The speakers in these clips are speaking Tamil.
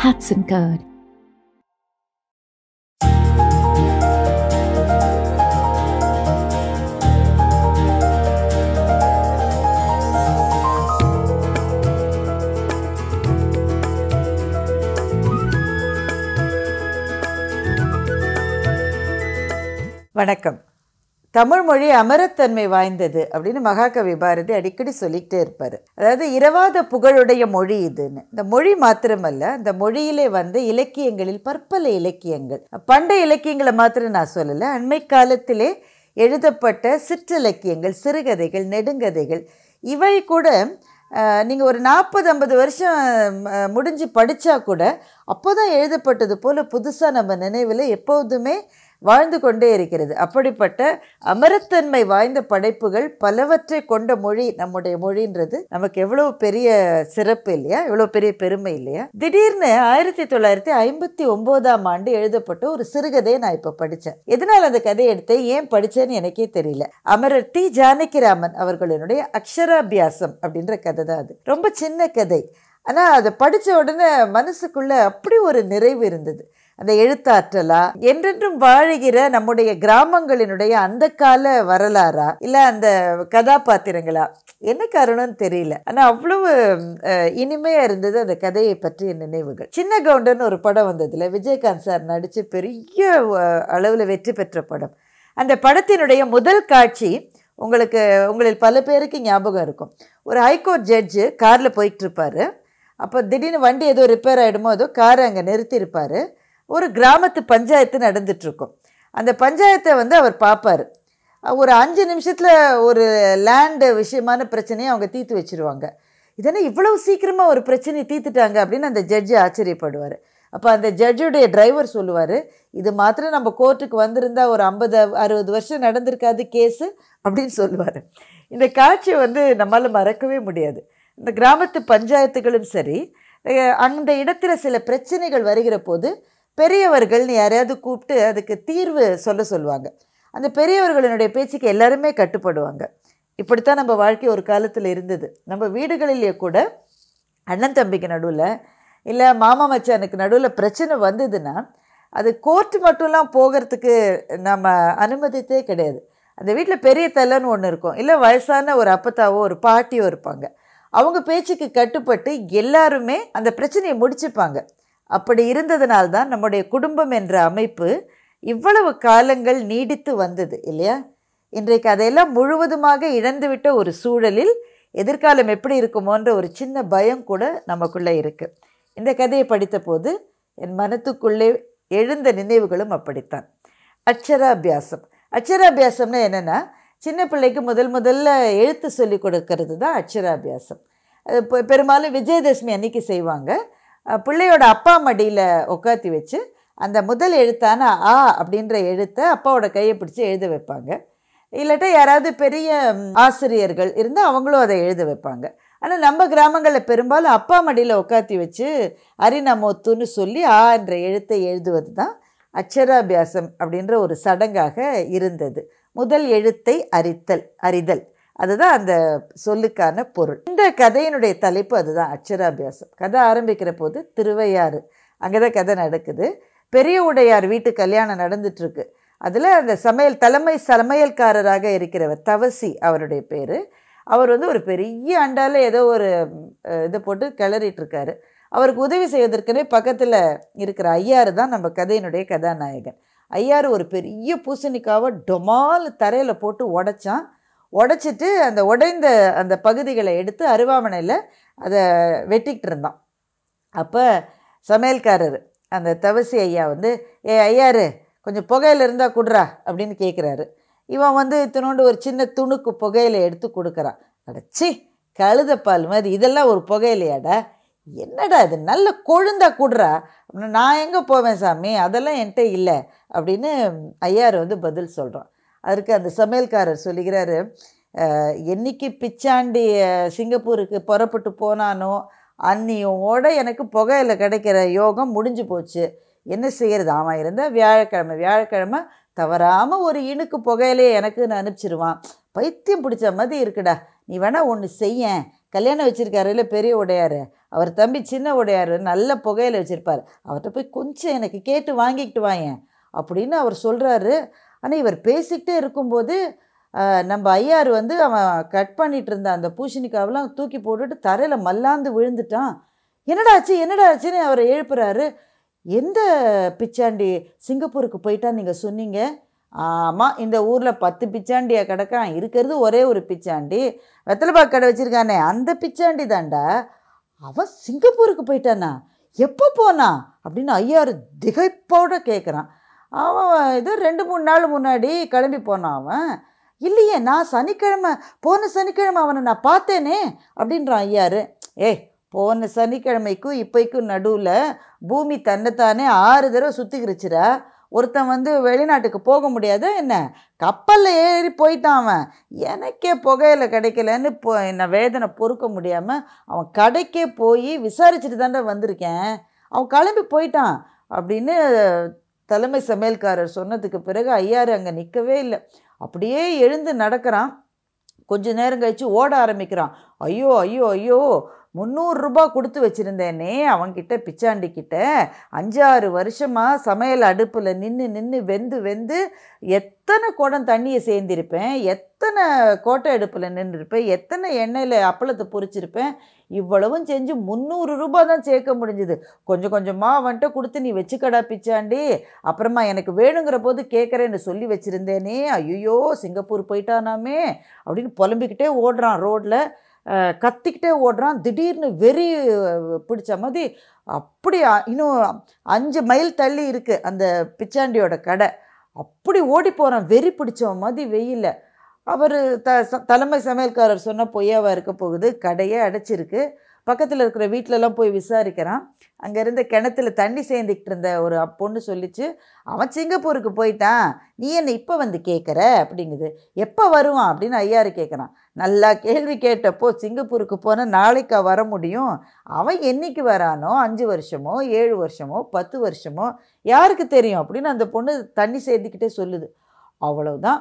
Hatson Curd. வணக்கம் தமிழ் மொழி அமரத்தன்மை வாய்ந்தது அப்படின்னு மகாகவி பாரதி அடிக்கடி சொல்லிக்கிட்டே இருப்பார் அதாவது இரவாத புகழுடைய மொழி இதுன்னு இந்த மொழி மாத்திரமல்ல அந்த மொழியிலே வந்து இலக்கியங்களில் பற்பல இலக்கியங்கள் பண்டைய இலக்கியங்களை மாத்திரம் நான் சொல்லலை அண்மை காலத்திலே எழுதப்பட்ட சிற்றிலக்கியங்கள் சிறுகதைகள் நெடுங்கதைகள் இவை கூட நீங்கள் ஒரு நாற்பது ஐம்பது வருஷம் அஹ், முடிஞ்சு படித்தா கூட அப்போ தான் எழுதப்பட்டது போல் புதுசாக நம்ம நினைவில் எப்போதுமே வாழ்ந்து கொண்டே இருக்கிறது அப்படிப்பட்ட அமரத்தன்மை வாய்ந்த படைப்புகள் பலவற்றை கொண்ட மொழி நம்முடைய மொழின்றது நமக்கு எவ்வளவு பெரிய சிறப்பு இல்லையா எவ்வளோ பெரிய பெருமை இல்லையா திடீர்னு ஆயிரத்தி தொள்ளாயிரத்தி ஐம்பத்தி ஒம்போதாம் ஆண்டு எழுதப்பட்ட ஒரு சிறுகதையை நான் இப்போ படித்தேன் எதனால் அந்த கதையை எடுத்தேன் ஏன் படித்தேன்னு எனக்கே தெரியல அமரர் டி ஜானகிராமன் அவர்களினுடைய அக்ஷராபியாசம் அப்படின்ற கதை தான் அது ரொம்ப சின்ன கதை ஆனால் அதை படித்த உடனே மனசுக்குள்ள அப்படி ஒரு நிறைவு இருந்தது அந்த எழுத்தாற்றலா என்றென்றும் வாழுகிற நம்முடைய கிராமங்களினுடைய அந்த கால வரலாறா இல்லை அந்த கதாபாத்திரங்களா என்ன காரணம்னு தெரியல ஆனால் அவ்வளவு அஹ், இனிமையா இருந்தது அந்த கதையை பற்றிய நினைவுகள் சின்ன கவுண்டர்னு ஒரு படம் வந்ததுல விஜயகாந்த் சார் நடித்து பெரிய அஹ், அளவில் வெற்றி பெற்ற படம் அந்த படத்தினுடைய முதல் காட்சி உங்களுக்கு உங்களில் பல பேருக்கு ஞாபகம் இருக்கும் ஒரு ஹைகோர்ட் ஜட்ஜு காரில் போயிட்டு இருப்பாரு அப்போ திடீர்னு வண்டி ஏதோ ரிப்பேர் ஆகிடுமோ ஏதோ காரை அங்கே நிறுத்தியிருப்பார் ஒரு கிராமத்து பஞ்சாயத்து நடந்துட்டுருக்கும் அந்த பஞ்சாயத்தை வந்து அவர் பார்ப்பார் ஒரு அஞ்சு நிமிஷத்தில் ஒரு லேண்டு விஷயமான பிரச்சனையை அவங்க தீர்த்து வச்சிருவாங்க இதென்ன இவ்வளவு சீக்கிரமாக ஒரு பிரச்சனையை தீர்த்துட்டாங்க அப்படின்னு அந்த ஜட்ஜு ஆச்சரியப்படுவார் அப்போ அந்த ஜட்ஜுடைய டிரைவர் சொல்லுவார் இது மாத்திரம் நம்ம கோர்ட்டுக்கு வந்திருந்தா ஒரு ஐம்பது அறுபது வருஷம் நடந்திருக்காது கேஸு அப்படின்னு சொல்லுவார் இந்த காட்சி வந்து நம்மால் மறக்கவே முடியாது இந்த கிராமத்து பஞ்சாயத்துகளும் சரி அஹ் அந்த இடத்துல சில பிரச்சனைகள் வருகிற போது பெரியவர்கள்னு யாரையாவது கூப்பிட்டு அதுக்கு தீர்வு சொல்ல சொல்லுவாங்க அந்த பெரியவர்களினுடைய பேச்சுக்கு எல்லாருமே கட்டுப்படுவாங்க இப்படித்தான் நம்ம வாழ்க்கை ஒரு காலத்தில் இருந்தது நம்ம வீடுகளிலேயே கூட அண்ணன் தம்பிக்கு நடுவில் இல்லை மாமா மச்சானுக்கு நடுவில் பிரச்சனை வந்ததுன்னா அது கோர்ட்டு மட்டும்லாம் போகிறதுக்கு நம்ம அனுமதித்தே கிடையாது அந்த வீட்டில் பெரிய தலைன்னு ஒன்று இருக்கும் இல்லை வயசான ஒரு அப்பத்தாவோ ஒரு பாட்டியோ இருப்பாங்க அவங்க பேச்சுக்கு கட்டுப்பட்டு எல்லாருமே அந்த பிரச்சனையை முடிச்சுப்பாங்க அப்படி இருந்ததுனால்தான் நம்முடைய குடும்பம் என்ற அமைப்பு இவ்வளவு காலங்கள் நீடித்து வந்தது இல்லையா இன்றைக்கு அதையெல்லாம் முழுவதுமாக இழந்துவிட்ட ஒரு சூழலில் எதிர்காலம் எப்படி இருக்குமோன்ற ஒரு சின்ன பயம் கூட நமக்குள்ளே இருக்குது இந்த கதையை படித்தபோது என் மனத்துக்குள்ளே எழுந்த நினைவுகளும் அப்படித்தான் அக்ஷராபியாசம் அக்ஷராபியாசம்னா என்னென்னா சின்ன பிள்ளைக்கு முதல் முதல்ல எழுத்து சொல்லி கொடுக்கறது தான் அக்ஷராபியாசம் அது பெ- பெரும்பாலும் விஜயதசமி அன்னைக்கு செய்வாங்க அஹ் பிள்ளையோட அப்பா மடியில் உட்காத்தி வச்சு அந்த முதல் எழுத்தான ஆ அப்படின்ற எழுத்தை அப்பாவோட கையை பிடிச்சி எழுத வைப்பாங்க இல்லாட்டா யாராவது பெரிய ம், ஆசிரியர்கள் இருந்தால் அவங்களும் அதை எழுத வைப்பாங்க ஆனால் நம்ம கிராமங்களில் பெரும்பாலும் அப்பா மடியில் உட்காத்தி வச்சு அரிநமோத்துன்னு சொல்லி ஆ என்ற எழுத்தை எழுதுவது தான் அக்ஷராபியாசம் அப்படின்ற ஒரு சடங்காக இருந்தது முதல் எழுத்தை அறித்தல் அறிதல் அதுதான் அந்த சொல்லுக்கான பொருள் இந்த கதையினுடைய தலைப்பு அதுதான் அக்ஷராபியாசம் கதை ஆரம்பிக்கிற போது திருவையாறு அங்கே தான் கதை நடக்குது பெரிய உடையார் வீட்டு கல்யாணம் நடந்துட்டுருக்கு அதில் அந்த சமையல் தலைமை சமையல்காரராக இருக்கிறவர் தவசி அவருடைய பேர் அவர் வந்து ஒரு பெரிய அண்டால ஏதோ ஒரு அஹ், இதை போட்டு கிளறிட்டு இருக்காரு அவருக்கு உதவி செய்வதற்குனே பக்கத்தில் இருக்கிற ஐயாறு தான் நம்ம கதையினுடைய கதாநாயகன் ஐயாறு ஒரு பெரிய பூசணிக்காவை டொமால் தரையில் போட்டு உடைச்சான் உடைச்சிட்டு அந்த உடைந்த அந்த பகுதிகளை எடுத்து அருவாமனையில் அதை வெட்டிக்கிட்டு இருந்தான் அப்போ சமையல்காரர் அந்த தவசி ஐயா வந்து ஏ ஐயாரு கொஞ்சம் புகையில இருந்தால் குடுறா அப்படின்னு கேட்குறாரு இவன் வந்து இத்தினோண்டு ஒரு சின்ன துணுக்கு புகையில எடுத்து கொடுக்குறான் அடச்சி கழுதப்பால் மாதிரி இதெல்லாம் ஒரு புகையிலையாடா என்னடா இது நல்ல கொழுந்தா குடுறா அப்படின்னா, நான் எங்கே போவேன் சாமி அதெல்லாம் என்கிட்ட இல்லை அப்படின்னு ஐயார் வந்து பதில் சொல்கிறான் அதற்கு அந்த சமையல்காரர் சொல்லுகிறாரு "அஹ், என்னைக்கு பிச்சாண்டி அஹ், சிங்கப்பூருக்கு புறப்பட்டு போனானோ அன்னியோட எனக்கு புகையில கிடைக்கிற யோகம் முடிஞ்சு போச்சு என்ன செய்யறது அவன் இருந்தால் வியாழக்கிழமை வியாழக்கிழமை தவறாமல் ஒரு இணுக்கு புகையிலே எனக்குன்னு அனுப்பிச்சிருவான் பைத்தியம் பிடிச்ச மாதிரி இருக்குடா நீ வேணா ஒன்று செய்யேன் கல்யாணம் வச்சிருக்காருல்ல பெரிய உடையார் அவர் தம்பி சின்ன உடையார் நல்ல புகையில வச்சுருப்பார் அவர்கிட்ட போய் கொஞ்சம் எனக்கு கேட்டு வாங்கிக்கிட்டு வாயேன் அப்படின்னு அவர் சொல்கிறாரு ஆனால் இவர் பேசிக்கிட்டே இருக்கும்போது ஆஹ், நம்ம ஐயார் வந்து அவன் கட் பண்ணிட்டு இருந்த அந்த பூசணிக்காவெல்லாம் தூக்கி போட்டுட்டு தரையில் மல்லாந்து விழுந்துட்டான் என்னடா ஆச்சு என்னடா ஆச்சுன்னு அவரை எழுப்புறாரு எந்த பிச்சாண்டி சிங்கப்பூருக்கு போயிட்டான்னு நீங்கள் சொன்னீங்க ஆமாம் இந்த ஊரில் பத்து பிச்சாண்டியா கிடக்கான் இருக்கிறது ஒரே ஒரு பிச்சாண்டி வெத்தலைப்பாக்கு கடை வச்சுருக்கானே அந்த பிச்சாண்டி தான்டா அவன் சிங்கப்பூருக்கு போயிட்டானா எப்போ போனான் அப்படின்னு ஐயாரு திகைப்போட கேட்குறான் அவன் ஏதோ ரெண்டு மூணு நாள் முன்னாடி கிளம்பி போனான் அவன் இல்லையே நான் சனிக்கிழமை போன சனிக்கிழமை அவனை நான் பார்த்தேனே அப்படின்றான் ஐயாரு ஏய் போன சனிக்கிழமைக்கும் இப்போக்கும் நடுவில் பூமி தன்னைத்தானே ஆறு தடவை சுற்றிக்கிருச்சுடா ஒருத்தன் வந்து வெளிநாட்டுக்கு போக முடியாதா என்ன கப்பலில் ஏறி போயிட்டான் அவன் எனக்கே புகையில கிடைக்கலன்னு இப்போ என்ன வேதனை பொறுக்க முடியாமல் அவன் கடைக்கே போய் விசாரிச்சுட்டு தாண்டா வந்திருக்கேன் அவன் கிளம்பி போயிட்டான் அப்படின்னு தலைமை சமையல்காரர் சொன்னதுக்கு பிறகு ஐயாரு அங்கே நிற்கவே இல்லை அப்படியே எழுந்து நடக்கிறான் கொஞ்ச நேரம் கழித்து ஓட ஆரம்பிக்கிறான் ஐயோ ஐயோ ஐயோ முந்நூறுரூபா கொடுத்து வச்சுருந்தேனே அவன்கிட்ட பிச்சாண்டி கிட்ட அஞ்சாறு வருஷமாக சமையல் அடுப்பில் நின்று நின்று வெந்து வெந்து எத்தனை குடம் தண்ணியை சேர்ந்திருப்பேன் எத்தனை கோட்டை அடுப்பில் நின்றுருப்பேன் எத்தனை எண்ணெயில் அப்பளத்தை பொரிச்சிருப்பேன் இவ்வளவும் செஞ்சு முந்நூறு ரூபாய் தான் சேர்க்க முடிஞ்சுது கொஞ்சம் கொஞ்சமாக அவன்கிட்ட கொடுத்து நீ வச்சுக்கடா பிச்சாண்டி அப்புறமா எனக்கு வேணுங்கிற போது கேட்குறேன்னு சொல்லி வச்சுருந்தேனே ஐயோ சிங்கப்பூர் போயிட்டானாமே அப்படின்னு புலம்பிக்கிட்டே ஓடுறான் ரோட்டில் கத்திக்கிட்டே ஓடுறான் திடீர்னு வெறி அஹ், பிடிச்ச மாதிரி அப்படி அ- இன்னும் அஞ்சு மைல் தள்ளி இருக்குது அந்த பிச்சாண்டியோட கடை அப்படி ஓடி போகிறான் வெறி பிடிச்சவன் மாதிரி வெயில்ல அவர் த ச- தலைமை சமையல்காரர் சொன்ன பொய்யாவா இருக்க போகுது கடையே அடைச்சிருக்கு பக்கத்தில் இருக்கிற வீட்டிலலாம் போய் விசாரிக்கிறான் அங்கே இருந்த கிணத்துல தண்ணி சேர்ந்துக்கிட்டு இருந்த ஒரு அப் பொண்ணு சொல்லிச்சு அவன் சிங்கப்பூருக்கு போயிட்டான் நீ என்ன இப்போ வந்து கேட்குற அப்படிங்குது எப்போ வருவான் அப்படின்னு ஐயாரு கேட்குறான் நல்லா கேள்வி கேட்டப்போ சிங்கப்பூருக்கு போனால் நாளைக்கா வர முடியும் அவன் என்னைக்கு வரானோ அஞ்சு வருஷமோ ஏழு வருஷமோ பத்து வருஷமோ யாருக்கு தெரியும் அப்படின்னு அந்த பொண்ணு தண்ணி சேர்த்துக்கிட்டே சொல்லுது அவ்வளவுதான்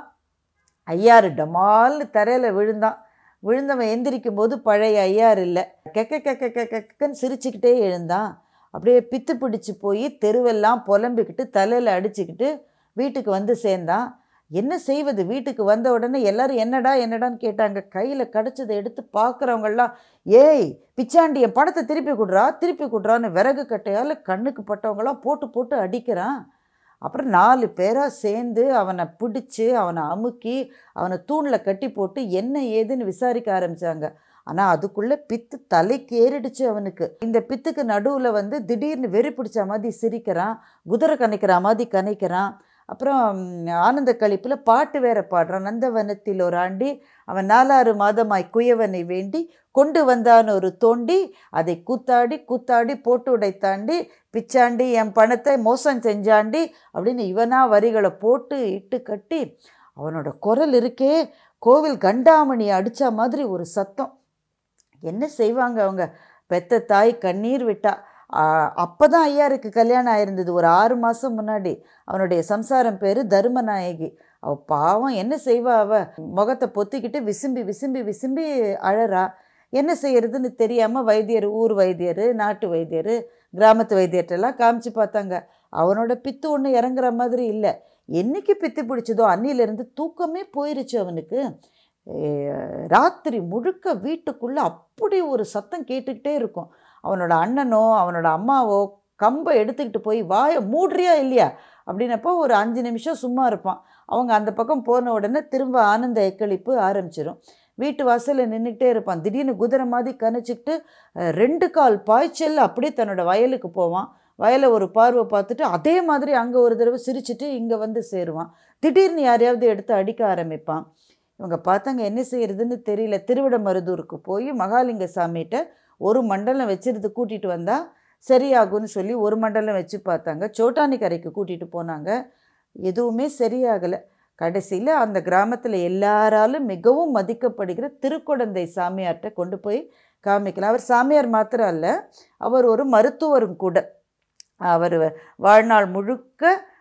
ஐயாரு டமால்னு தரையில் விழுந்தான் விழுந்தவன் எந்திரிக்கும் போது பழைய ஐயார் இல்லை கெக்க கெக்க கெக்க கெக்கன்னு சிரிச்சுக்கிட்டே எழுந்தான் அப்படியே பித்து பிடிச்சு போய் தெருவெல்லாம் புலம்பிக்கிட்டு தலையில் அடிச்சுக்கிட்டு வீட்டுக்கு வந்து சேர்ந்தான் என்ன செய்வது வீட்டுக்கு வந்த உடனே எல்லாரும் என்னடா என்னடான்னு கேட்டாங்க கையில் கிடச்சதை எடுத்து பார்க்குறவங்கெல்லாம் ஏய் பிச்சாண்டி என் படத்தை திருப்பி கொடுறா திருப்பி கொடுறான்னு விறகு கட்டையால் கண்ணுக்கு பட்டவங்களாம் போட்டு போட்டு அடிக்கிறான் அப்புறம் நாலு பேராக சேர்ந்து அவனை பிடிச்சி அவனை அமுக்கி அவனை தூணில் கட்டி போட்டு என்ன ஏதுன்னு விசாரிக்க ஆரம்பித்தாங்க ஆனால் அதுக்குள்ளே பித்து தலைக்கு ஏறிடுச்சு அவனுக்கு இந்த பித்துக்கு நடுவில் வந்து திடீர்னு வெறி பிடிச்ச மாதிரி சிரிக்கிறான் குதிரை கணிக்கிற மாதிரி கணிக்கிறான் அப்புறம் ம், ஆனந்த கழிப்பில் பாட்டு வேற பாடுறான் நந்தவனத்தில் ஒரு ஆண்டி அவன் நாலாறு மாதமாய் குயவனை வேண்டி கொண்டு வந்தான் ஒரு தோண்டி அதை கூத்தாடி கூத்தாடி போட்டு உடைத்தாண்டி பிச்சாண்டி என் பணத்தை மோசம் செஞ்சாண்டி அப்படின்னு இவனா வரிகளை போட்டு இட்டு கட்டி அவனோட குரல் இருக்கே கோவில் கண்டாமணி அடித்த மாதிரி ஒரு சத்தம் என்ன செய்வாங்க அவங்க பெத்த தாய் கண்ணீர் விட்டா அப்போ தான் ஐயாருக்கு கல்யாணம் ஆயிருந்தது ஒரு ஆறு மாதம் முன்னாடி அவனுடைய சம்சாரம் பேர் தர்மநாயகி அவ பாவம் என்ன செய்வா அவ முகத்தை பொத்திக்கிட்டு விசும்பி விசும்பி விசும்பி அழறா என்ன செய்யறதுன்னு தெரியாமல் வைத்தியர் ஊர் வைத்தியர் நாட்டு வைத்தியர் கிராமத்து வைத்தியர்கிட்டலாம் காமிச்சு பார்த்தாங்க அவனோட பித்து ஒன்று இறங்குற மாதிரி இல்லை என்னைக்கு பித்து பிடிச்சதோ அன்னிலேருந்து தூக்கமே போயிருச்சு அவனுக்கு ஏ, ராத்திரி முழுக்க வீட்டுக்குள்ளே அப்படி ஒரு சத்தம் கேட்டுக்கிட்டே இருக்கும் அவனோட அண்ணனோ அவனோட அம்மாவோ கம்பை எடுத்துக்கிட்டு போய் வாயை மூடுறியா இல்லையா அப்படின்னப்போ ஒரு அஞ்சு நிமிஷம் சும்மா இருப்பான் அவங்க அந்த பக்கம் போன உடனே திரும்ப ஆனந்த எக்களிப்பு ஆரம்பிச்சிடும் வீட்டு வாசலில் நின்றுக்கிட்டே இருப்பான் திடீர்னு குதிரை மாதிரி கணிச்சிக்கிட்டு அஹ், ரெண்டு கால் பாய்ச்சல் அப்படியே தன்னோட வயலுக்கு போவான் வயலை ஒரு பார்வை பார்த்துட்டு அதே மாதிரி அங்கே ஒரு தடவை சிரிச்சிட்டு இங்கே வந்து சேருவான் திடீர்னு யாரையாவது எடுத்து அடிக்க ஆரம்பிப்பான் இவங்க பார்த்தாங்க என்ன செய்யறதுன்னு தெரியல திருவிடமருதூருக்கு போய் மகாலிங்க சாமிகிட்ட ஒரு மண்டலம் வச்சிருந்து கூட்டிகிட்டு வந்தால் சரியாகும்னு சொல்லி ஒரு மண்டலம் வச்சு பார்த்தாங்க சோட்டானி கரைக்கு கூட்டிகிட்டு போனாங்க எதுவுமே சரியாகலை கடைசியில் அந்த கிராமத்தில் எல்லாராலும் மிகவும் மதிக்கப்படுகிற திருக்குடந்தை சாமியார்கிட்ட கொண்டு போய் காமிக்கலாம் அவர் சாமியார் மாத்திரம் அல்ல அவர் ஒரு மருத்துவரும் கூட அவர் வாழ்நாள் முழுக்க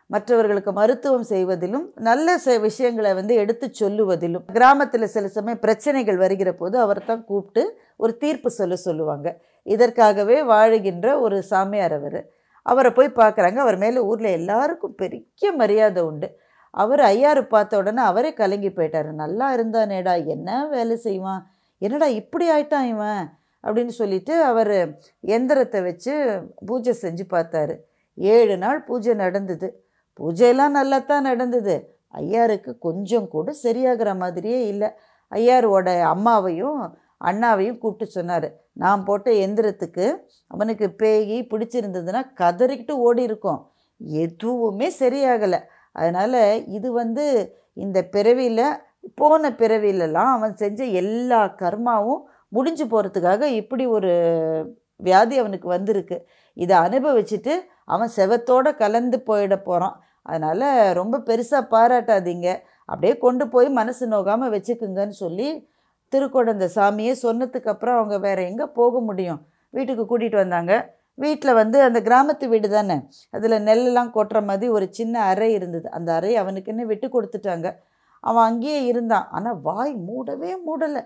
மற்றவர்களுக்கு மருத்துவம் செய்வதிலும் நல்ல ச விஷயங்களை வந்து எடுத்து சொல்லுவதிலும் கிராமத்தில் சில சமயம் பிரச்சனைகள் வருகிற போது அவர் தான் கூப்பிட்டு ஒரு தீர்ப்பு சொல்ல சொல்லுவாங்க இதற்காகவே வாழுகின்ற ஒரு சாமியார் அவர் அவரை போய் பார்க்குறாங்க அவர் மேலே ஊரில் எல்லாருக்கும் பெரிய மரியாதை உண்டு அவர் ஐயாரு பார்த்த உடனே அவரே கலங்கி போயிட்டார் நல்லா இருந்தானேடா என்ன வேலை செய்வான் என்னடா இப்படி ஆயிட்டான் இவன் அப்படின்னு சொல்லிட்டு அவர் எந்திரத்தை வச்சு பூஜை செஞ்சு பார்த்தாரு ஏழு நாள் பூஜை நடந்தது பூஜையெல்லாம் நல்லா தான் நடந்தது ஐயாருக்கு கொஞ்சம் கூட சரியாகிற மாதிரியே இல்லை ஐயாரோட அம்மாவையும் அண்ணாவையும் கூப்பிட்டு சொன்னார் நான் போட்ட எந்திரத்துக்கு அவனுக்கு பேய் பிடிச்சிருந்ததுன்னா கதறிக்கிட்டு ஓடி இருக்கும் எதுவுமே சரியாகலை அதனால் இது வந்து இந்த பிறவியில் போன பிறவிலலாம் அவன் செஞ்ச எல்லா கர்மாவும் முடிஞ்சு போகிறதுக்காக இப்படி ஒரு வியாதி அவனுக்கு வந்திருக்கு இதை அனுபவிச்சுட்டு அவன் செவத்தோடு கலந்து போயிட போகிறான் அதனால் ரொம்ப பெருசாக பாராட்டாதீங்க அப்படியே கொண்டு போய் மனசு நோகாமல் வச்சுக்குங்கன்னு சொல்லி திருக்குழந்த சாமியே சொன்னதுக்கு அப்புறம் அவங்க வேறு எங்கே போக முடியும் வீட்டுக்கு கூட்டிகிட்டு வந்தாங்க வீட்டில் வந்து அந்த கிராமத்து வீடு தானே அதில் நெல்லெல்லாம் கொட்டுற மாதிரி ஒரு சின்ன அறை இருந்தது அந்த அறை அவனுக்குன்னு விட்டு கொடுத்துட்டாங்க அவன் அங்கேயே இருந்தான் ஆனால் வாய் மூடவே மூடலை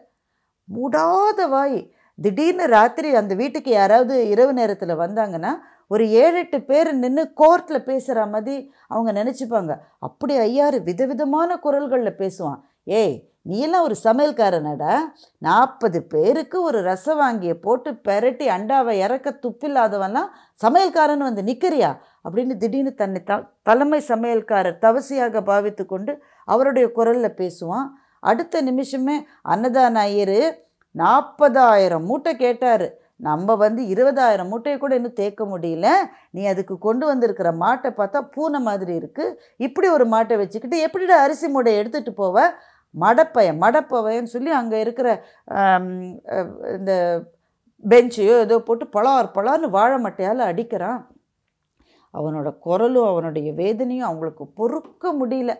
மூடாத வாய் திடீர்னு ராத்திரி அந்த வீட்டுக்கு யாராவது இரவு நேரத்தில் வந்தாங்கன்னா ஒரு ஏழு எட்டு பேர் நின்று கோர்ட்டில் பேசுகிற மாதிரி அவங்க நினச்சிப்பாங்க அப்படி ஐயாறு விதவிதமான குரல்களில் பேசுவான் ஏய் நீ எல்லாம் ஒரு சமையல்காரனடா நாற்பது பேருக்கு ஒரு ரசம் வாங்கிய போட்டு பெரட்டி அண்டாவை இறக்க துப்பில்லாதவன்லாம் சமையல்காரன் வந்து நிற்கிறியா அப்படின்னு திடீர்னு தன்னை த தலைமை சமையல்காரர் தவசியாக பாவித்து கொண்டு அவருடைய குரலில் பேசுவான் அடுத்த நிமிஷமே அன்னதான ஐயர் நாற்பதாயிரம் மூட்டை கேட்டார் நம்ம வந்து இருபதாயிரம் மூட்டையை கூட இன்னும் தேக்க முடியல நீ அதுக்கு கொண்டு வந்திருக்கிற மாட்டை பார்த்தா பூனை மாதிரி இருக்குது இப்படி ஒரு மாட்டை வச்சுக்கிட்டு எப்படிடா அரிசி மூடை எடுத்துகிட்டு போவ மடப்பையன் மடப்பவையன்னு சொல்லி அங்கே இருக்கிற ஆம், அஹ், இந்த பெஞ்சையோ ஏதோ போட்டு பலார் பலார்னு வாழை மட்டையால் அடிக்கிறான் அவனோட குரலும் அவனுடைய வேதனையும் அவங்களுக்கு பொறுக்க முடியல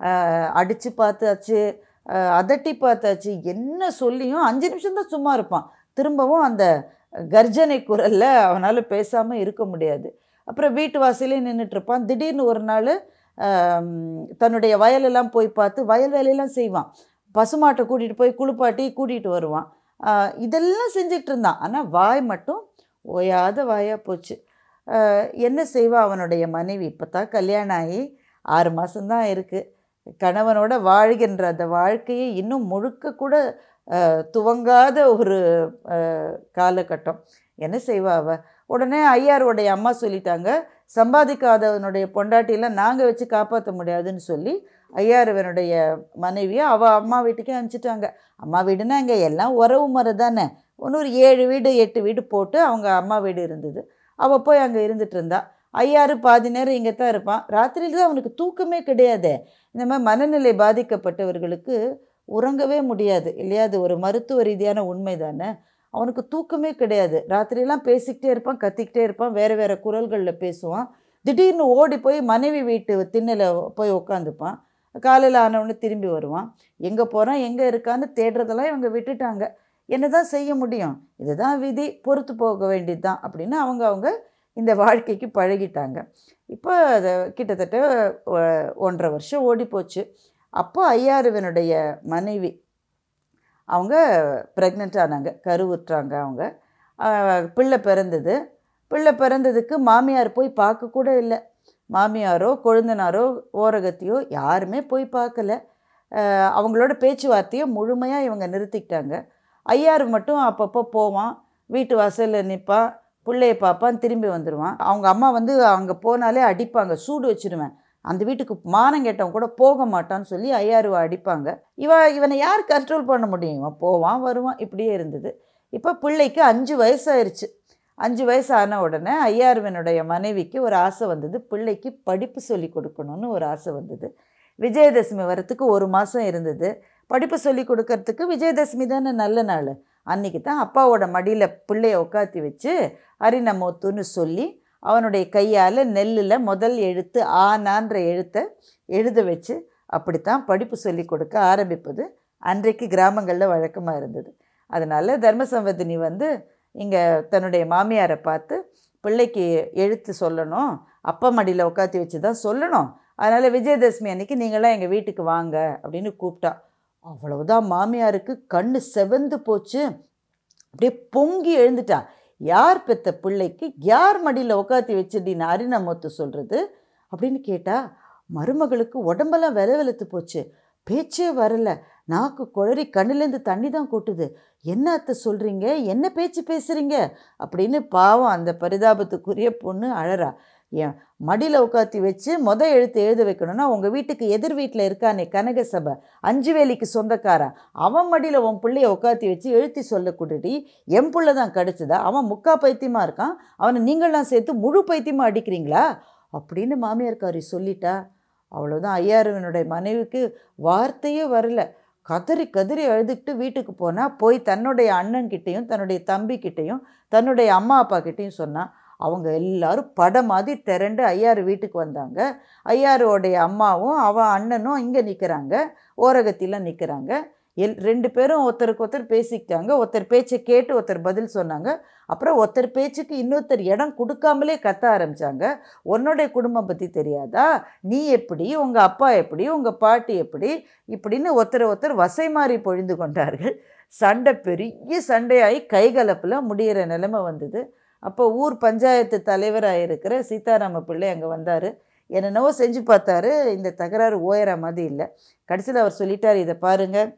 அடித்து பார்த்தாச்சு அஹ், அதட்டி பார்த்தாச்சு என்ன சொல்லியும் அஞ்சு நிமிஷம்தான் சும்மா இருப்பான் திரும்பவும் அந்த கர்ஜனை குரலில் அவனால் பேசாமல் இருக்க முடியாது அப்புறம் வீட்டு வாசலே நின்றுட்டுருப்பான் திடீர்னு ஒரு நாள் ஆம், தன்னுடைய வயலெல்லாம் போய் பார்த்து வயல் வேலையெல்லாம் செய்வான் பசுமாட்டை கூட்டிகிட்டு போய் குளிப்பாட்டி கூட்டிகிட்டு வருவான் ஆஹ், இதெல்லாம் செஞ்சுட்டு இருந்தான் ஆனால் வாய் மட்டும் ஓயாத வாயாக போச்சு ஆஹ், என்ன செய்வா அவனுடைய மனைவி இப்போ தான் கல்யாணம் ஆகி ஆறு மாதம்தான் இருக்குது கணவனோட வாழ்கின்ற அந்த வாழ்க்கையை இன்னும் முழுக்க கூட ஆஹ், துவங்காத ஒரு ஆஹ், காலகட்டம் என்ன செய்வா அவ உடனே ஐயாருடைய அம்மா சொல்லிட்டாங்க சம்பாதிக்காதவனுடைய பொண்டாட்டியெல்லாம் நாங்கள் வச்சு காப்பாற்ற முடியாதுன்னு சொல்லி ஐயாருவனுடைய மனைவியை அவள் அம்மா வீட்டுக்கே அனுப்பிச்சிட்டாங்க அம்மா வீடுனா இங்கே எல்லாம் உறவு முறை தானே ஒன்று ஒரு ஏழு வீடு எட்டு வீடு போட்டு அவங்க அம்மா வீடு இருந்தது அவள் போய் அங்கே இருந்துட்டு இருந்தா ஐயாரு பாதி நேரம் இங்கே தான் இருப்பான் ராத்திரியில் தான் அவனுக்கு தூக்கமே கிடையாது இந்த மாதிரி மனநிலை பாதிக்கப்பட்டவர்களுக்கு உறங்கவே முடியாது இல்லையா அது ஒரு மருத்துவ ரீதியான உண்மை தானே அவனுக்கு தூக்கமே கிடையாது ராத்திரியெல்லாம் பேசிக்கிட்டே இருப்பான் கத்திக்கிட்டே இருப்பான் வேறு வேறு குரல்களில் பேசுவான் திடீர்னு ஓடி போய் மனைவி வீட்டு திண்ணையில் போய் உட்காந்துப்பான் காலையில் ஆனவொடனே திரும்பி வருவான் எங்கே போகிறான் எங்கே இருக்கான்னு தேடுறதெல்லாம் இவங்க விட்டுட்டாங்க என்ன தான் செய்ய முடியும் இதுதான் விதி பொறுத்து போக வேண்டியது தான் அப்படின்னு அவங்க அவங்க இந்த வாழ்க்கைக்கு பழகிட்டாங்க இப்போ அது கிட்டத்தட்ட ஒ- ஒன்றரை வருஷம் ஓடி போச்சு அப்போ ஐயாருவனுடைய மனைவி அவங்க ப்ரெக்னென்ட் ஆனாங்க கருவுற்றாங்க அவங்க ஆஹ் பிள்ளை பிறந்தது பிள்ளை பிறந்ததுக்கு மாமியார் போய் பார்க்க கூட இல்லை மாமியாரோ கொழுந்தனாரோ ஓரகத்தையோ யாருமே போய் பார்க்கல ஆஹ் அவங்களோட பேச்சுவார்த்தையை முழுமையாக இவங்க நிறுத்திக்கிட்டாங்க ஐயாரு மட்டும் அப்பப்போ போவான் வீட்டு வாசலில் நிற்பான் பிள்ளைய பார்ப்பான் திரும்பி வந்துடுவான் அவங்க அம்மா வந்து அங்கே போனாலே அடிப்பாங்க சூடு வச்சிருவேன் அந்த வீட்டுக்கு மானம் கேட்டவன் கூட போக மாட்டான்னு சொல்லி ஐயாருவை அடிப்பாங்க இவ இவனை யார் கண்ட்ரோல் பண்ண முடியும் இவன் போவான் வருவான் இப்படியே இருந்தது இப்போ பிள்ளைக்கு அஞ்சு வயசாயிருச்சு அஞ்சு வயசு ஆன உடனே ஐயாருவனுடைய மனைவிக்கு ஒரு ஆசை வந்தது பிள்ளைக்கு படிப்பு சொல்லி கொடுக்கணும்னு ஒரு ஆசை வந்தது விஜயதசமி வரத்துக்கு ஒரு மாதம் இருந்தது படிப்பு சொல்லி கொடுக்கறதுக்கு விஜயதசமி தானே நல்ல நாள் அன்னைக்கு தான் அப்பாவோட மடியில் பிள்ளைய உட்காத்தி வச்சு ஹரிநமோத்துன்னு சொல்லி அவனுடைய கையால் நெல்லில் முதல் எழுத்து ஆனான்ற எழுத்தை எழுத வச்சு அப்படித்தான் படிப்பு சொல்லி கொடுக்க ஆரம்பிப்பது அன்றைக்கு கிராமங்களில் வழக்கமாக இருந்தது அதனால் தர்மசம்பதினி வந்து இங்கே தன்னுடைய மாமியாரை பார்த்து பிள்ளைக்கு எழுத்து சொல்லணும் அப்பா மடியில் உட்காத்தி வச்சு தான் சொல்லணும் அதனால் விஜயதசமி அன்னைக்கு நீங்களாம் எங்கள் வீட்டுக்கு வாங்க அப்படின்னு கூப்பிட்டா அவ்வளவுதான் மாமியாருக்கு கண்ணு செவந்து போச்சு அப்படியே பொங்கி எழுந்துட்டா யார் பெத்த பிள்ளைக்கு யார் மடியில் உட்காத்தி வச்சுடின்னு அரிணமொத்து சொல்கிறது அப்படின்னு கேட்டா மருமகளுக்கு உடம்பெல்லாம் வில வெளுத்து போச்சு பேச்சே வரல நாக்கு குழறி கண்ணுலேருந்து தண்ணி தான் கொட்டுது என்ன அத்தை சொல்கிறீங்க என்ன பேச்சு பேசுகிறீங்க அப்படின்னு பாவம் அந்த பரிதாபத்துக்குரிய பொண்ணு அழறா என் மடியில் உட்காத்தி வச்சு மொத எழுத்து எழுத வைக்கணும்னா உங்கள் வீட்டுக்கு எதிர் வீட்டில் இருக்கானே கனக சபை அஞ்சு வேலிக்கு சொந்தக்காரன் அவன் மடியில் உன் பிள்ளைய உட்காத்தி வச்சு எழுத்தி சொல்லக்கூடடி என் புள்ள தான் கிடச்சிதா அவன் முக்கா பைத்தியமாக இருக்கான் அவனை நீங்களாம் சேர்த்து முழு பைத்தியமாக அடிக்கிறீங்களா அப்படின்னு மாமியார்காரி சொல்லிட்டா அவ்வளோதான் ஐயாருவனுடைய மனைவிக்கு வார்த்தையே வரல கதறி கதறி அழுதுகிட்டு வீட்டுக்கு போனால் போய் தன்னுடைய அண்ணன்கிட்டேயும் தன்னுடைய தம்பிக்கிட்டேயும் தன்னுடைய அம்மா அப்பா கிட்டேயும் சொன்னான் அவங்க எல்லாரும் படம் மாதிரி திரண்டு ஐயாறு வீட்டுக்கு வந்தாங்க ஐயாரோடைய அம்மாவும் அவன் அண்ணனும் இங்கே நிற்கிறாங்க ஓரகத்திலாம் நிற்கிறாங்க எல் ரெண்டு பேரும் ஒருத்தருக்கு ஒருத்தர் பேசிக்கிட்டாங்க ஒருத்தர் பேச்சை கேட்டு ஒருத்தர் பதில் சொன்னாங்க அப்புறம் ஒருத்தர் பேச்சுக்கு இன்னொருத்தர் இடம் கொடுக்காமலே கத்த ஆரம்பித்தாங்க உன்னுடைய குடும்பம் பற்றி தெரியாதா நீ எப்படி உங்கள் அப்பா எப்படி உங்கள் பாட்டி எப்படி இப்படின்னு ஒருத்தர் ஒருத்தர் வசை மாறி பொழிந்து கொண்டார்கள் சண்டை பெரிய சண்டையாகி கைகலப்பில் முடிகிற நிலைமை வந்தது அப்போ ஊர் பஞ்சாயத்து தலைவராக இருக்கிற சீதாராம பிள்ளை அங்கே வந்தார் என்னென்னவோ செஞ்சு பார்த்தாரு இந்த தகராறு ஓயற மாதிரி இல்லை கடைசியில் அவர் சொல்லிட்டார் இதை பாருங்கள்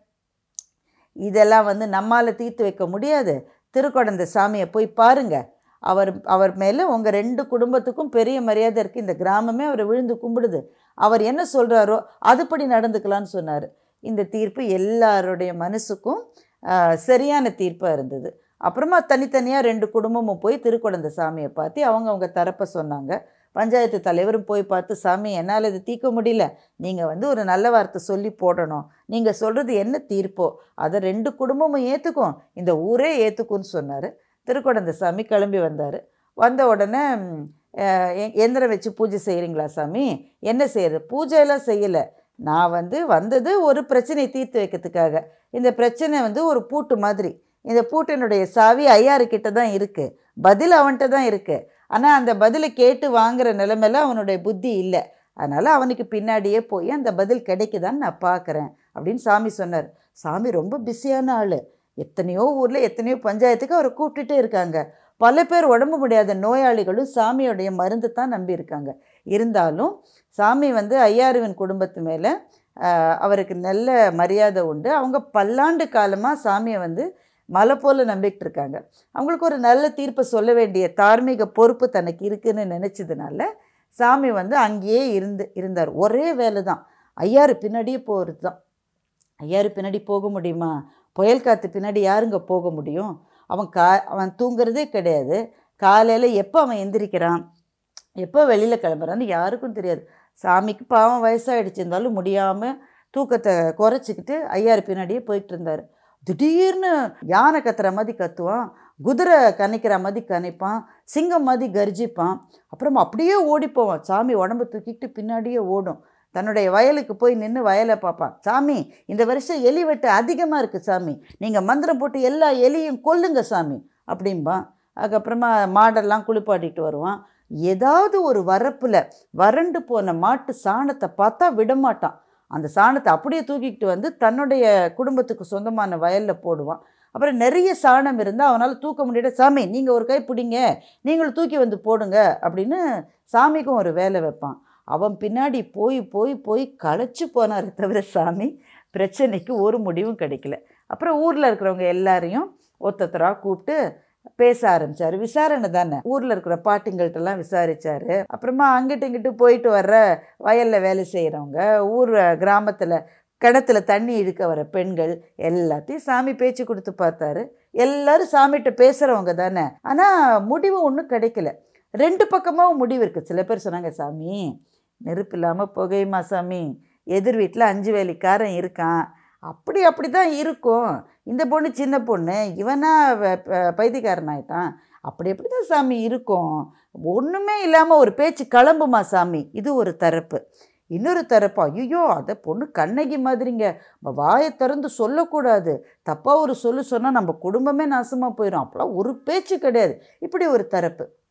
இதெல்லாம் வந்து நம்மால் தீர்த்து வைக்க முடியாது திருக்கொடந்த சாமியை போய் பாருங்க அவர் அவர் மேலே உங்கள் ரெண்டு குடும்பத்துக்கும் பெரிய மரியாதை இருக்குது இந்த கிராமமே அவரை விழுந்து கும்பிடுது அவர் என்ன சொல்கிறாரோ அதுபடி நடந்துக்கலான்னு சொன்னார் இந்த தீர்ப்பு எல்லாருடைய மனசுக்கும் ஆஹ், சரியான தீர்ப்பாக இருந்தது அப்புறமா தனித்தனியாக ரெண்டு குடும்பமும் போய் திருக்குழந்த சாமியை பார்த்து அவங்க அவங்க தரப்பை சொன்னாங்க பஞ்சாயத்து தலைவரும் போய் பார்த்து சாமி என்னால் இது தீர்க்க முடியல நீங்கள் வந்து ஒரு நல்ல வார்த்தை சொல்லி போடணும் நீங்கள் சொல்கிறது என்ன தீர்ப்போ அதை ரெண்டு குடும்பமும் ஏற்றுக்கும் இந்த ஊரே ஏற்றுக்கும்னு சொன்னார் திருக்குடந்த சாமி கிளம்பி வந்தார் வந்த உடனே ம், அஹ், எ- எந்திரம் வச்சு பூஜை செய்கிறீங்களா சாமி என்ன செய்யறது பூஜையெல்லாம் செய்யலை நான் வந்து வந்தது ஒரு பிரச்சனையை தீர்த்து வைக்கிறதுக்காக இந்த பிரச்சனை வந்து ஒரு பூட்டு மாதிரி இந்த பூட்டினுடைய சாவி ஐயாருக்கிட்ட தான் இருக்குது பதில் அவன்கிட்ட தான் இருக்குது ஆனால் அந்த பதிலை கேட்டு வாங்குற நிலைமையில அவனுடைய புத்தி இல்லை அதனால் அவனுக்கு பின்னாடியே போய் அந்த பதில் கிடைக்குதான்னு நான் பார்க்குறேன் அப்படின்னு சாமி சொன்னார் சாமி ரொம்ப பிஸியான ஆள் எத்தனையோ ஊரில் எத்தனையோ பஞ்சாயத்துக்கு அவரை கூப்பிட்டுட்டே இருக்காங்க பல பேர் உடம்பு முடியாத நோயாளிகளும் சாமியோடைய மருந்து தான் நம்பியிருக்காங்க இருந்தாலும் சாமி வந்து ஐயாருவின் குடும்பத்து மேலே அவருக்கு நல்ல மரியாதை உண்டு அவங்க பல்லாண்டு காலமாக சாமியை வந்து மலை போல் நம்பிக்கிட்டு இருக்காங்க அவங்களுக்கு ஒரு நல்ல தீர்ப்பை சொல்ல வேண்டிய தார்மீக பொறுப்பு தனக்கு இருக்குன்னு நினச்சதுனால சாமி வந்து அங்கேயே இருந்து இருந்தார் ஒரே வேலை தான் ஐயாறு பின்னாடியே போகிறது தான் ஐயாறு பின்னாடி போக முடியுமா புயல் காற்று பின்னாடி யாருங்க போக முடியும் அவன் கா அவன் தூங்குறதே கிடையாது காலையில் எப்போ அவன் எந்திரிக்கிறான் எப்போ வெளியில் கிளம்புறான்னு யாருக்கும் தெரியாது சாமிக்கு பாவம் வயசாகிடுச்சு இருந்தாலும் முடியாமல் தூக்கத்தை குறைச்சிக்கிட்டு ஐயாறு பின்னாடியே போயிட்டு இருந்தார் திடீர்னு யானை கத்துற மாதிரி கத்துவான் குதிரை கணிக்கிற மாதிரி கணிப்பான் சிங்கம் மாதிரி கர்ஜிப்பான் அப்புறமா அப்படியே ஓடி போவான் சாமி உடம்பு தூக்கிட்டு பின்னாடியே ஓடும் தன்னுடைய வயலுக்கு போய் நின்று வயலை பார்ப்பான் சாமி இந்த வருஷம் எலி வெட்டு அதிகமாக இருக்குது சாமி நீங்கள் மந்திரம் போட்டு எல்லா எலியும் கொல்லுங்க சாமி அப்படிம்பான் அதுக்கப்புறமா மாடெல்லாம் குளிப்பாட்டிட்டு வருவான் ஏதாவது ஒரு வரப்பில் வறண்டு போன மாட்டு சாணத்தை பார்த்தா விடமாட்டான் அந்த சாணத்தை அப்படியே தூக்கிக்கிட்டு வந்து தன்னுடைய குடும்பத்துக்கு சொந்தமான வயலில் போடுவான் அப்புறம் நிறைய சாணம் இருந்தால் அவனால் தூக்க முடியாத சாமி நீங்கள் ஒரு கை பிடிங்க நீங்களும் தூக்கி வந்து போடுங்க அப்படின்னு சாமிக்கும் ஒரு வேலை வைப்பான் அவன் பின்னாடி போய் போய் போய் களைச்சு போனாரே தவிர சாமி பிரச்சனைக்கு ஒரு முடிவும் கிடைக்கல அப்புறம் ஊரில் இருக்கிறவங்க எல்லாரையும் ஒத்தத்தராக கூப்பிட்டு பேச ஆரம்பிச்சாரு விசாரணை தானே ஊரில் இருக்கிற பாட்டிங்கள்ட்டெல்லாம் விசாரிச்சாரு அப்புறமா அங்கிட்டு இங்கிட்டு போயிட்டு வர்ற வயலில் வேலை செய்கிறவங்க ஊர் கிராமத்தில் கிணத்துல தண்ணி இழுக்க வர பெண்கள் எல்லாத்தையும் சாமி பேச்சு கொடுத்து பார்த்தாரு எல்லாரும் சாமிகிட்ட பேசுகிறவங்க தானே ஆனால் முடிவு ஒன்றும் கிடைக்கல ரெண்டு பக்கமாகவும் முடிவு இருக்குது சில பேர் சொன்னாங்க சாமி நெருப்பு இல்லாமல் புகையுமா சாமி எதிர் வீட்டில் அஞ்சு வேலிக்காரன் இருக்கான் அப்படி அப்படி தான் இருக்கும் இந்த பொண்ணு சின்ன பொண்ணு இவனா வ- ப- பைத்தியக்காரன் ஆயிட்டான் அப்படி அப்படி தான் சாமி இருக்கும் ஒன்றுமே இல்லாமல் ஒரு பேச்சு கிளம்புமா சாமி இது ஒரு தரப்பு இன்னொரு தரப்பு ஐயோ அதை பொண்ணு கண்ணகி மாதிரிங்க நம்ம வாயை திறந்து சொல்லக்கூடாது தப்பாக ஒரு சொல்லு சொன்னால் நம்ம குடும்பமே நாசமாக போயிடும் அப்போலாம் ஒரு பேச்சு கிடையாது இப்படி ஒரு தரப்பு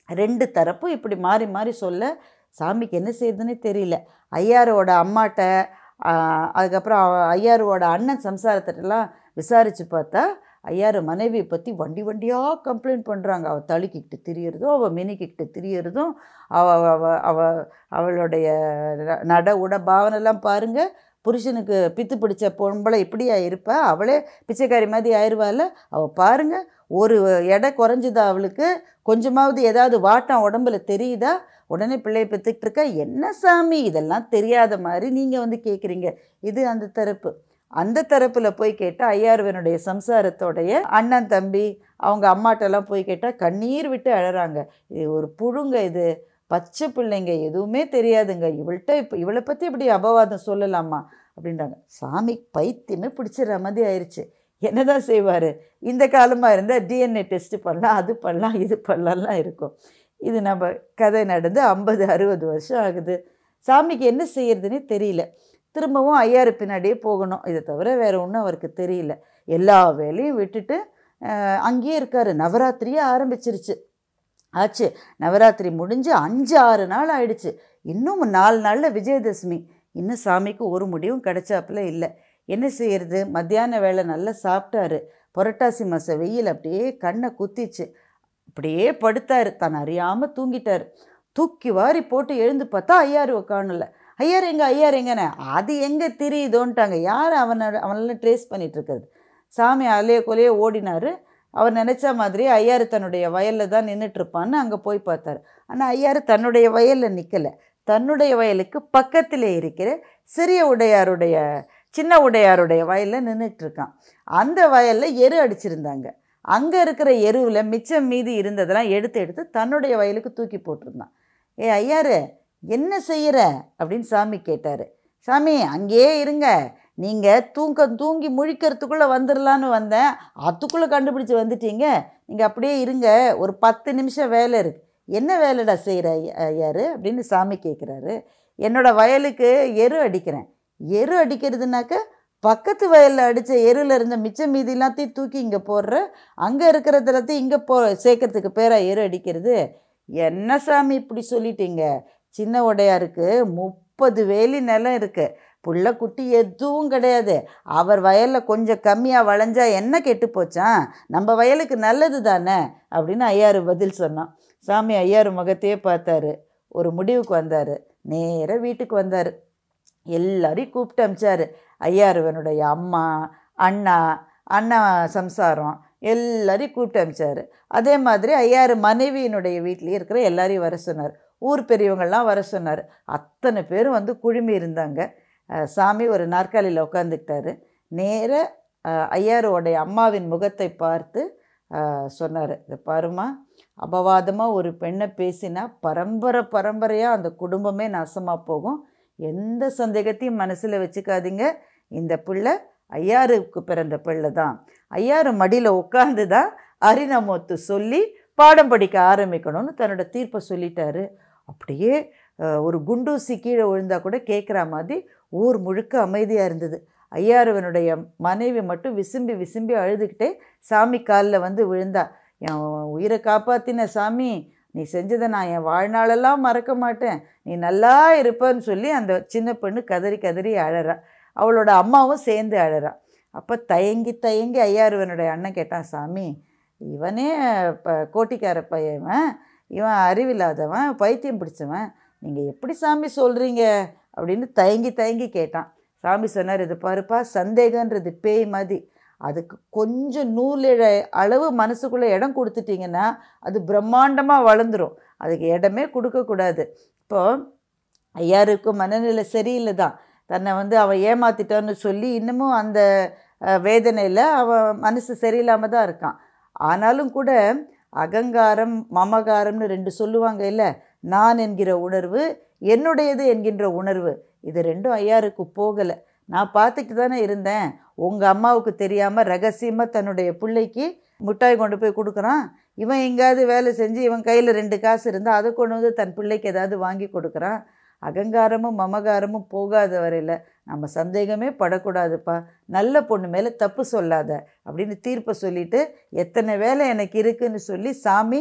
ரெண்டு தரப்பும் இப்படி மாறி மாறி சொல்ல சாமிக்கு என்ன செய்யுதுன்னு தெரியல ஐயாரோட அம்மாட்ட ஆஹ், அதுக்கப்புறம் அவ- ஐயாரோட அண்ணன் சம்சாரத்திட்டலாம் விசாரித்து பார்த்தா ஐயாரு மனைவியை பற்றி வண்டி வண்டியாக கம்ப்ளைண்ட் பண்ணுறாங்க அவள் தழுக்கிக்கிட்டு திரியறதும் அவள் மினிக்கிட்டு திரியறதும் அவ அவ அவ அவளுடைய ந- நட உட பாவனைலாம் பாருங்கள் புருஷனுக்கு பித்து பிடிச்ச பொம்பளை இப்படியா இருப்பா அவளே பிச்சைக்காரி மாதிரி ஆயிடுவாள் அவள் பாருங்க ஒரு எடை குறைஞ்சுதா அவளுக்கு கொஞ்சமாவது ஏதாவது வாட்டம் உடம்புல தெரியுதா உடனே பிள்ளையை பெற்றுக்கிட்டு இருக்கா என்ன சாமி இதெல்லாம் தெரியாத மாதிரி நீங்கள் வந்து கேட்குறீங்க இது அந்த தரப்பு அந்த தரப்பில் போய் கேட்டால் ஐயாருவனுடைய சம்சாரத்தோடைய அண்ணன் தம்பி அவங்க அம்மாட்டெல்லாம் போய் கேட்டால் கண்ணீர் விட்டு அழறாங்க இது ஒரு புழுங்க இது பச்சை பிள்ளைங்க எதுவுமே தெரியாதுங்க இவள்கிட்ட இப்போ இவளை பற்றி இப்படி அபவாதம் சொல்லலாமா அப்படின்றாங்க சாமி பைத்தியமே பிடிச்சிடுற மாதிரி ஆயிடுச்சு என்னதான் செய்வார் இந்த காலமாக இருந்தால் டிஎன்ஏ டெஸ்ட் பண்ணலாம் அது பண்ணலாம் இது பண்ணலாம்லாம் இருக்கும் இது நம்ம கதை நடந்து ஐம்பது அறுபது வருஷம் ஆகுது சாமிக்கு என்ன செய்யறதுன்னே தெரியல திரும்பவும் ஐயாரு பின்னாடியே போகணும் இதை தவிர வேறு ஒன்றும் அவருக்கு தெரியல எல்லா வேலையும் விட்டுட்டு அஹ், அங்கேயே இருக்கார் நவராத்திரியே ஆரம்பிச்சிருச்சு ஆச்சு நவராத்திரி முடிஞ்சு அஞ்சு ஆறு நாள் ஆயிடுச்சு இன்னும் நாலு நாளில் விஜயதசமி இன்னும் சாமிக்கு ஒரு முடிவும் கிடைச்சாப்புல இல்லை என்ன செய்யறது மத்தியான வேளை நல்லா சாப்பிட்டாரு புரட்டாசி மாத வெயில் அப்படியே கண்ணை குத்திச்சு அப்படியே படுத்தாரு தான் அறியாமல் தூங்கிட்டாரு தூக்கி வாரி போட்டு எழுந்து பார்த்தா ஐயாரு காணல ஐயார் எங்க ஐயார் எங்கன்னு அது எங்கே தெரியுதோன்ட்டாங்க யார் அவனோட அவனெல்லாம் ட்ரேஸ் பண்ணிட்டு இருக்கிறது சாமி அலைய கொலையே ஓடினாரு அவர் நினச்ச மாதிரி ஐயாரு தன்னுடைய வயலில் தான் நின்றுட்டுருப்பான்னு அங்கே போய் பார்த்தாரு ஆனால் ஐயாரு தன்னுடைய வயலில் நிற்கலை தன்னுடைய வயலுக்கு பக்கத்திலே இருக்கிற சிறிய உடையாருடைய சின்ன உடையாருடைய வயலில் நின்றுட்டு இருக்கான் அந்த வயலில் எரு அடிச்சிருந்தாங்க அங்கே இருக்கிற எருவில் மிச்சம் மீதி இருந்ததெல்லாம் எடுத்து எடுத்து தன்னுடைய வயலுக்கு தூக்கி போட்டிருந்தான் ஏ ஐயாரு என்ன செய்கிற அப்படின்னு சாமி கேட்டார் சாமி அங்கேயே இருங்க நீங்கள் தூங்க தூங்கி முழிக்கிறதுக்குள்ளே வந்துடலான்னு வந்தேன் அதுக்குள்ளே கண்டுபிடிச்சி வந்துட்டீங்க நீங்கள் அப்படியே இருங்க ஒரு பத்து நிமிஷம் வேலை இருக்கு என்ன வேலைடா செய்கிற ஐயாரு அப்படின்னு சாமி கேட்குறாரு என்னோட வயலுக்கு எரு அடிக்கிறேன் எரு அடிக்கிறதுனாக்க பக்கத்து வயலில் அடித்த எருவில் இருந்த மிச்சம் மீதி எல்லாத்தையும் தூக்கி இங்கே போடுற அங்கே இருக்கிறது எல்லாத்தையும் இங்கே போ சேர்க்கறதுக்கு பேரா எரு அடிக்கிறது என்ன சாமி இப்படி சொல்லிட்டீங்க சின்ன உடையாருக்கு முப்பது வேலி நிலம் இருக்குது புள்ள குட்டி எதுவும் கிடையாது அவர் வயலில் கொஞ்சம் கம்மியாக வளைஞ்சா என்ன கெட்டு போச்சான் நம்ம வயலுக்கு நல்லது தானே அப்படின்னு ஐயாரு பதில் சொன்னான் சாமி ஐயாரு முகத்தையே பார்த்தாரு ஒரு முடிவுக்கு வந்தார் நேராக வீட்டுக்கு வந்தார் எல்லாரையும் கூப்பிட்டு அமிச்சாரு ஐயாருவனுடைய அம்மா அண்ணா அண்ணா சம்சாரம் எல்லாரையும் கூப்பிட்டு அமிச்சாரு அதே மாதிரி ஐயாரு மனைவியினுடைய வீட்லேயே இருக்கிற எல்லாரையும் வர சொன்னார் ஊர் பெரியவங்கள்லாம் வர சொன்னார் அத்தனை பேரும் வந்து குழுமி இருந்தாங்க அஹ் சாமி ஒரு நாற்காலியில் உட்காந்துக்கிட்டாரு நேர அஹ் ஐயாருடைய அம்மாவின் முகத்தை பார்த்து சொன்னார் இதை பாருமா அபவாதமாக ஒரு பெண்ணை பேசினா பரம்பரை பரம்பரையாக அந்த குடும்பமே நாசமாக போகும் எந்த சந்தேகத்தையும் மனசில் வச்சுக்காதீங்க இந்த பிள்ளை ஐயாருக்கு பிறந்த பிள்ளை தான் ஐயாரு மடியில் உட்காந்து தான் அரிநமோத்து சொல்லி பாடம் படிக்க ஆரம்பிக்கணும்னு தன்னோட தீர்ப்பை சொல்லிட்டாரு அப்படியே அஹ், ஒரு குண்டூசி கீழே விழுந்தா கூட கேட்குற மாதிரி ஊர் முழுக்க அமைதியாக இருந்தது ஐயாருவனுடைய மனைவி மட்டும் விசும்பி விசும்பி அழுதுகிட்டே சாமி காலில் வந்து விழுந்தா என் உயிரை காப்பாத்தின சாமி நீ செஞ்சதை நான் என் வாழ்நாளெல்லாம் மறக்க மாட்டேன் நீ நல்லா இருப்பன்னு சொல்லி அந்த சின்ன பொண்ணு கதறி கதறி அழறா அவளோட அம்மாவும் சேர்ந்து அழறா அப்போ தயங்கி தயங்கி ஐயாருவனுடைய அண்ணன் கேட்டான் சாமி இவனே இப்போ கோட்டிக்கார பையன் இவன் அறிவில்லாதவன் பைத்தியம் பிடிச்சவன் நீங்கள் எப்படி சாமி சொல்கிறீங்க அப்படின்னு தயங்கி தயங்கி கேட்டான் சாமி சொன்னார் இது பாருப்பா சந்தேகன்றது பேய் மாதிரி அதுக்கு கொஞ்சம் நூலிழ அளவு மனசுக்குள்ளே இடம் கொடுத்துட்டிங்கன்னா அது பிரம்மாண்டமாக வளர்ந்துரும் அதுக்கு இடமே கொடுக்கக்கூடாது இப்போது ஐயாருக்கும் மனநிலை சரியில்லை தான் தன்னை வந்து அவன் ஏமாத்திட்டான்னு சொல்லி இன்னமும் அந்த வேதனையில் அவன் மனசு சரியில்லாமல் தான் இருக்கான் ஆனாலும் கூட அகங்காரம் மமகாரம்னு ரெண்டு சொல்லுவாங்க இல்லை நான் என்கிற உணர்வு என்னுடையது என்கின்ற உணர்வு இது ரெண்டும் ஐயாருக்கு போகலை நான் பார்த்துட்டு தானே இருந்தேன் உங்கள் அம்மாவுக்கு தெரியாமல் ரகசியமாக தன்னுடைய பிள்ளைக்கு மிட்டாய் கொண்டு போய் கொடுக்குறான் இவன் எங்கேயாவது வேலை செஞ்சு இவன் கையில் ரெண்டு காசு இருந்தால் அதை கொண்டு வந்து தன் பிள்ளைக்கு ஏதாவது வாங்கி கொடுக்குறான் அகங்காரமும் மமகாரமும் போகாத வரையில் நம்ம சந்தேகமே படக்கூடாதுப்பா நல்ல பொண்ணு மேலே தப்பு சொல்லாத அப்படின்னு தீர்ப்பை சொல்லிட்டு எத்தனை வேலை எனக்கு இருக்குன்னு சொல்லி சாமி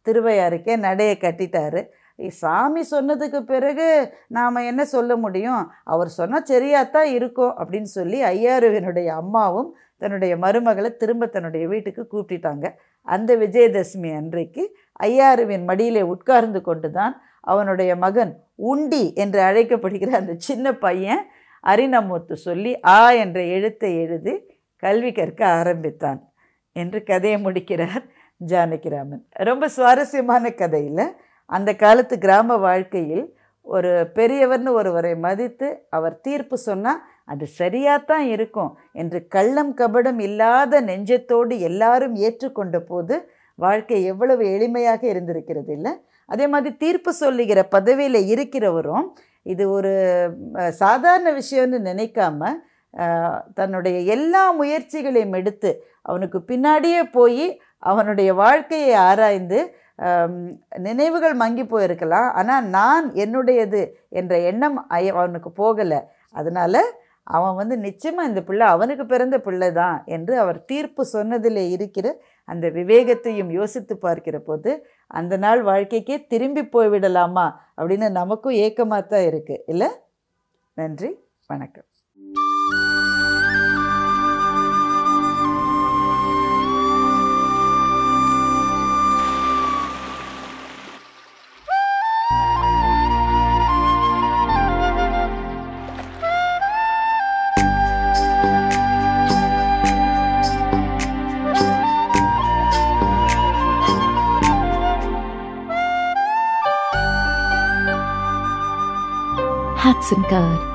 திருவையாருக்கே நடையை கட்டிட்டாரு சாமி சொன்னதுக்கு பிறகு நாம் என்ன சொல்ல முடியும் அவர் சொன்னால் சரியாத்தான் இருக்கும் அப்படின்னு சொல்லி ஐயாருவினுடைய அம்மாவும் தன்னுடைய மருமகளை திரும்ப தன்னுடைய வீட்டுக்கு கூப்பிட்டுட்டாங்க அந்த விஜயதசமி அன்றைக்கு ஐயாருவின் மடியிலே உட்கார்ந்து கொண்டு தான் அவனுடைய மகன் உண்டி என்று அழைக்கப்படுகிற அந்த சின்ன பையன் அரிநமுத்து சொல்லி ஆ என்ற எழுத்தை எழுதி கல்வி கற்க ஆரம்பித்தான் என்று கதையை முடிக்கிறார் ஜானகிராமன் ரொம்ப சுவாரஸ்யமான கதையில் அந்த காலத்து கிராம வாழ்க்கையில் ஒரு பெரியவர்னு ஒருவரை மதித்து அவர் தீர்ப்பு சொன்னால் அது சரியாத்தான் இருக்கும் என்று கள்ளம் கபடம் இல்லாத நெஞ்சத்தோடு எல்லாரும் ஏற்றுக்கொண்ட போது வாழ்க்கை எவ்வளவு எளிமையாக இருந்திருக்கிறது இல்லை அதே மாதிரி தீர்ப்பு சொல்லுகிற பதவியில் இருக்கிறவரும் இது ஒரு அஹ், சாதாரண விஷயம்னு நினைக்காம அஹ், தன்னுடைய எல்லா முயற்சிகளையும் எடுத்து அவனுக்கு பின்னாடியே போய் அவனுடைய வாழ்க்கையை ஆராய்ந்து ஆம், நினைவுகள் மங்கி போயிருக்கலாம் ஆனால் நான் என்னுடையது என்ற எண்ணம் அய- அவனுக்கு போகலை அதனால் அவன் வந்து நிச்சயமாக இந்த பிள்ளை அவனுக்கு பிறந்த பிள்ளை தான் என்று அவர் தீர்ப்பு சொன்னதில் இருக்கிற அந்த விவேகத்தையும் யோசித்து பார்க்கிற போது அந்த நாள் வாழ்க்கைக்கே திரும்பி போய்விடலாமா அப்படின்னு நமக்கும் ஏக்கமாக தான் இருக்குது இல்லை நன்றி வணக்கம் Hudson Card.